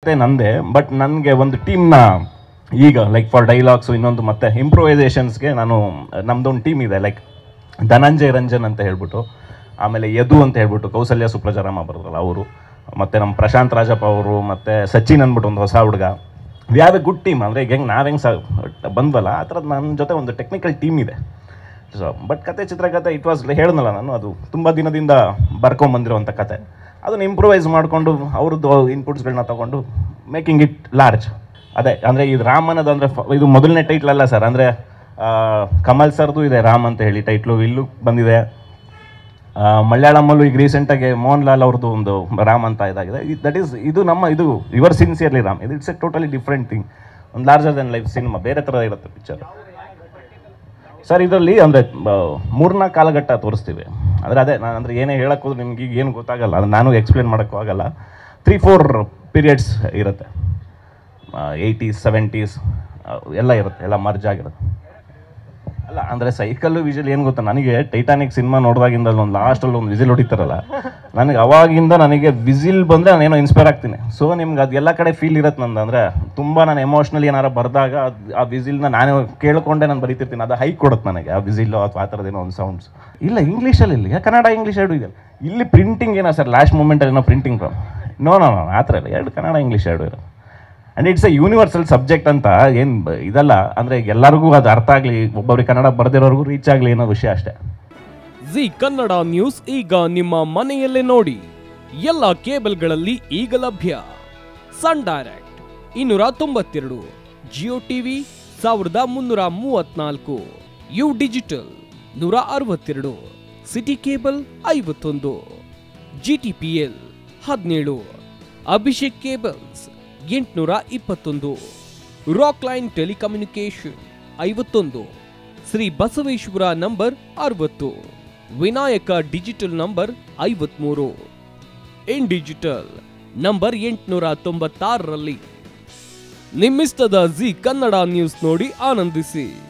ಕತೆ ನಂದೇ ಬಟ್ ನನಗೆ ಒಂದು ಟೀಮ್ನ ಈಗ ಲೈಕ್ ಫಾರ್ ಡೈಲಾಗ್ಸು ಇನ್ನೊಂದು ಮತ್ತೆ ಇಂಪ್ರೂವೈಸೇಷನ್ಸ್ಗೆ ನಾನು ನಮ್ದೊಂದು ಟೀಮ್ ಇದೆ ಲೈಕ್ ಧನಂಜಯ್ ರಂಜನ್ ಅಂತ ಹೇಳ್ಬಿಟ್ಟು ಆಮೇಲೆ ಯದು ಅಂತ ಹೇಳ್ಬಿಟ್ಟು ಕೌಸಲ್ಯ ಸುಪ್ರಜಾರಾಮ ಬರೋದಲ್ಲ ಅವರು ಮತ್ತು ನಮ್ಮ ಪ್ರಶಾಂತ್ ರಾಜಪ್ಪ ಅವರು ಮತ್ತು ಸಚಿನ್ ಅಂದ್ಬಿಟ್ಟು ಒಂದು ಹೊಸ ಹುಡುಗ we have a good team ಅಂದರೆ ಈಗ ಹೆಂಗೆ ನಾವು ಹೆಂಗೆ ಸ ಬಂದ್ವಲ್ಲ ಆ ಥರದ್ದು ನನ್ನ ಜೊತೆ ಒಂದು ಟೆಕ್ನಿಕಲ್ ಟೀಮ್ ಇದೆ ಸೊ ಬಟ್ ಕತೆ ಚಿತ್ರಕಥೆ ಇಟ್ ವಾಸ್ ಹೇಳಿದ್ನಲ್ಲ ನಾನು ಅದು ತುಂಬ ದಿನದಿಂದ ಬರ್ಕೊಂಬಂದಿರುವಂಥ ಕತೆ ಅದನ್ನು ಇಂಪ್ರೂವೈಸ್ ಮಾಡಿಕೊಂಡು ಅವ್ರದ್ದು ಇನ್ಪುಟ್ಸ್ಗಳನ್ನ ತೊಗೊಂಡು ಮೇಕಿಂಗ್ ಇಟ್ ಲಾರ್ಜ್ ಅದೇ ಅಂದರೆ ಇದು ರಾಮ್ ಅನ್ನೋದು ಅಂದರೆ ಇದು ಮೊದಲನೇ ಟೈಟ್ಲ್ ಅಲ್ಲ ಸರ್ ಅಂದರೆ ಕಮಲ್ ಸರ್ದು ಇದೆ ರಾಮ್ ಅಂತ ಹೇಳಿ ಟೈಟ್ಲು ಇಲ್ಲೂ ಬಂದಿದೆ ಆ, ಮಲಯಾಳಮಲ್ಲೂ ಈಗ ರೀಸೆಂಟಾಗಿ ಮೋಹನ್ ಲಾಲ್ ಅವ್ರದ್ದು ಒಂದು ರಾಮ್ ಅಂತ ಇದಾಗಿದೆ ದಟ್ ಈಸ್ ಇದು ನಮ್ಮ ಇದು ಯುವರ್ ಸಿನ್ಸಿಯರ್ಲಿ ರಾಮ್ ಇದು it's a totally different thing ಒಂದು ಲಾರ್ಜರ್ ದೆನ್ ಲೈಫ್ ಸಿನಿಮಾ ಬೇರೆ ಥರ ಇರುತ್ತೆ ಪಿಕ್ಚರ್ ಸರ್ ಇದರಲ್ಲಿ ಅಂದರೆ ಮೂರ್ನಾಲ್ಕು ಕಾಲಘಟ್ಟ ತೋರಿಸ್ತೀವಿ ಅಂದರೆ ಅದೇ ನಾನು ಅಂದರೆ ಏನೇ ಹೇಳಕ್ಕೆ ಹೋದ್ರೆ ನಿಮ್ಗೆ ಈಗ ಏನು ಗೊತ್ತಾಗಲ್ಲ ಅದು ನಾನು ಎಕ್ಸ್ಪ್ಲೇನ್ ಮಾಡೋಕ್ಕೂ ಆಗಲ್ಲ ತ್ರೀ ಫೋರ್ ಪೀರಿಯಡ್ಸ್ ಇರುತ್ತೆ ಏಯ್ಟೀಸ್ ಸೆವೆಂಟೀಸ್ ಎಲ್ಲ ಇರುತ್ತೆ ಎಲ್ಲ ಮರ್ಜ್ ಆಗಿರುತ್ತೆ ಅಲ್ಲ ಅಂದರೆ ಸೈಕಲ್ಲು ವಿಜುವಲ್ ಏನು ಗೊತ್ತಾ ನನಗೆ ಟೈಟಾನಿಕ್ ಸಿನಿಮಾ ನೋಡಿದಾಗಿಂದ ಒಂದು ಲಾಸ್ಟಲ್ಲಿ ಒಂದು ವಿಸಿಲ್ ಹೊಡಿತಾರಲ್ಲ ನನಗೆ ಅವಾಗಿಂದ ನನಗೆ ವಿಸಿಲ್ ಬಂದರೆ ನಾನೇನೋ ಇನ್ಸ್ಪೈರ್ ಆಗ್ತೀನಿ ಸೊ ನಿಮ್ಗೆ ಅದು ಎಲ್ಲ ಕಡೆ ಫೀಲ್ ಇರುತ್ತೆ ನಂದು ಅಂದರೆ ತುಂಬ ನಾನು ಎಮೋಷ್ನಲಿ ಏನಾರು ಬರೆದಾಗ ಆ ವಿಸಿಲ್ನ ನಾನು ಕೇಳ್ಕೊಂಡೆ ನಾನು ಬರೀತಿರ್ತೀನಿ ಅದು ಹೈಕ್ ಕೊಡುತ್ತೆ ನನಗೆ ಆ ವಿಸಿಲ್ಲು ಅಥವಾ ಆ ಥರದ್ದೇನೋ ಒಂದು ಸೌಂಡ್ಸ್ ಇಲ್ಲ ಇಂಗ್ಲೀಷಲ್ಲಿ ಇಲ್ಲ ಕನ್ನಡ ಇಂಗ್ಲೀಷ್ ಎರಡು ಇದೆ ಇಲ್ಲಿ ಪ್ರಿಂಟಿಂಗ್ ಏನೋ ಸರ್ ಲಾಸ್ಟ್ ಮೂಮೆಂಟಲ್ಲಿ ಏನೋ ಪ್ರಿಂಟಿಂಗ್ ನೋ ನೋ ನೋ ಆ ಥರ ಇಲ್ಲ ಎರಡು ಕನ್ನಡ ಇಂಗ್ಲೀಷ್ ಎರಡು ಇರೋ and it's a universal subject ಅಂತ ಏನು ಇದಲ್ಲ ಅಂದರೆ ಎಲ್ಲರಿಗೂ ಅದು ಅರ್ಥ ಆಗಲಿ ಒಬ್ಬೊಬ್ರಿಗೆ ಕನ್ನಡ ಬರ್ದಿರೋರ್ಗೂ ರೀಚ್ ಆಗಲಿ ಅನ್ನೋ ವಿಷಯ ಅಷ್ಟೇ ಜಿ ಕನ್ನಡ ನ್ಯೂಸ್ ಈಗ ನಿಮ್ಮ ಮನೆಯಲ್ಲೇ ನೋಡಿ ಎಲ್ಲ ಕೇಬಲ್ಗಳಲ್ಲಿ ಈಗ ಲಭ್ಯ ಸನ್ ಡೈರೆಕ್ಟ್ ಇನ್ನೂರ ತೊಂಬತ್ತೆರಡು ಜಿಯೋ ಟಿವಿ ಸಾವಿರದ ಮುನ್ನೂರ ಮೂವತ್ನಾಲ್ಕು ಯು ಡಿಜಿಟಲ್ ನೂರ ಅರವತ್ತೆರಡು ಸಿಟಿ ಕೇಬಲ್ ಐವತ್ತೊಂದು ಜಿ ಟಿ ಪಿ ಎಲ್ ಹದಿನೇಳು ಅಭಿಷೇಕ್ ಕೇಬಲ್ಸ್ ಎಂಟುನೂರ ಇಪ್ಪತ್ತೊಂದು ರಾಕ್ ಲೈನ್ ಟೆಲಿಕಮ್ಯುನಿಕೇಶನ್ ಐವತ್ತೊಂದು ಶ್ರೀ ಬಸವೇಶ್ವರ ನಂಬರ್ ಅರವತ್ತು ವಿನಾಯಕ ಡಿಜಿಟಲ್ ನಂಬರ್ ಐವತ್ಮೂರು ಇನ್ ಡಿಜಿಟಲ್ ನಂಬರ್ ಎಂಟುನೂರ ತೊಂಬತ್ತಾರರಲ್ಲಿ ನಿಮ್ಮಿಸ್ತದ ಜಿ ಕನ್ನಡ ನ್ಯೂಸ್ ನೋಡಿ ಆನಂದಿಸಿ